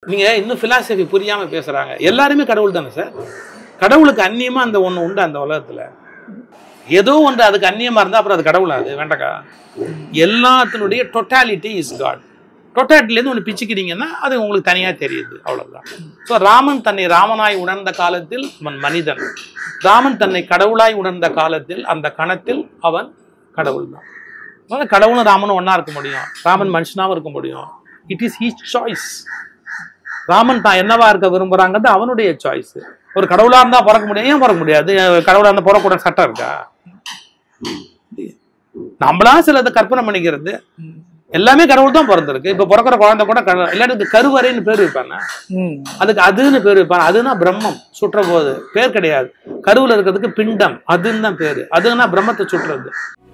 நீங்க இன்னும் பிலாசபி புரியாம பேசுறாங்க எல்லாருமே கடவுள் தானே சார் கடவுளுக்கு அந்நியமா அந்த ஒண்ணு உண்டு அந்த உலகத்துல ஏதோ ஒன்று அதுக்கு அந்நியமா இருந்தா அப்புறம் அது கடவுளா அது வேண்டக்கா எல்லாத்தினுடைய டொட்டாலிட்டி இஸ் காட் டொட்டாலிட்டிலேருந்து ஒன்று பிச்சுக்கிறீங்கன்னா அது உங்களுக்கு தனியாக தெரியுது அவ்வளவுதான் ஸோ ராமன் தன்னை ராமனாய் உணர்ந்த காலத்தில் அவன் மனிதன் ராமன் தன்னை கடவுளாய் உணர்ந்த காலத்தில் அந்த கணத்தில் அவன் கடவுள் தான் அதனால கடவுளும் ராமனும் ஒண்ணா இருக்க முடியும் ராமன் மனுஷனாவும் இருக்க முடியும் it is his choice Raman தான் என்னவா இருக்க விரும்புறாங்கிறது அவனுடைய சாய்ஸ் ஒரு கடவுளா இருந்தா பிறக்க முடியும் ஏன் பிறக்க முடியாது கடவுளா இருந்தா பிறக்கூடாது சட்டம் இருக்கா நம்மளா சிலதை கற்பனை பண்ணிக்கிறது எல்லாமே கடவுள் தான் பிறந்திருக்கு இப்ப பிறக்கிற குழந்தை கூட கடவுள் இல்லாட்டி அதுக்கு கருவறைன்னு பேர் வைப்பாங்க ம் அதுக்கு அதுன்னு பேர் வைப்பாங்க அதுனா பிரம்மம் சுற்ற போது பேர் கிடையாது கருவுல இருக்கிறதுக்கு பிண்டம் அதுன்னு தான் பேரு அதுன்னா பிரம்மத்தை சுற்றுறது